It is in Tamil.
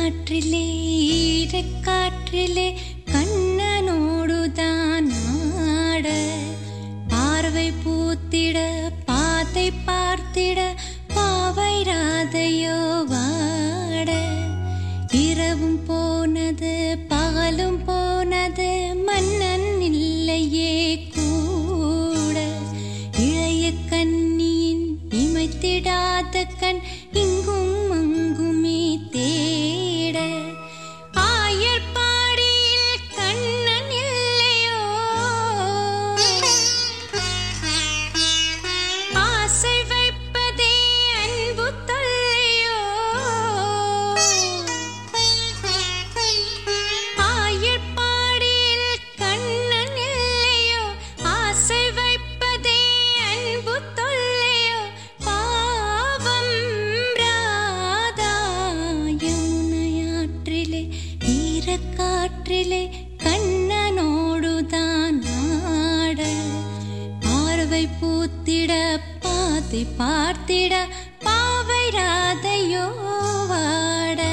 நாற்றிலே ஈரக்காற்றிலே கண்ணனோடுதான் ஆட பார்வை பூத்திட பாத்தை பார்த்திட பாவை ராதையோ வாட இரவும் போனது பகலும் போனது மன்னன் இல்லையே கூட இளைய கண்ணியின் இமைத்திடாத கண் இங்கும் அங்குமே தேட ஆயர்பாடியில் கண்ணன் இல்லையோ ஆசை வைப்பதே அன்பு தொல்லையோ ஆயர்பாடியில் கண்ணன் இல்லையோ ஆசை வைப்பதே அன்பு தொல்லையோ பாவம் ராதா யமுனையாற்றிலே ஈரக்காற்றிலே கண்ணனோடுதான் ஆட பார்வை பூத்திட பாத்தை பார்த்திட பாவை ராதையோ வாட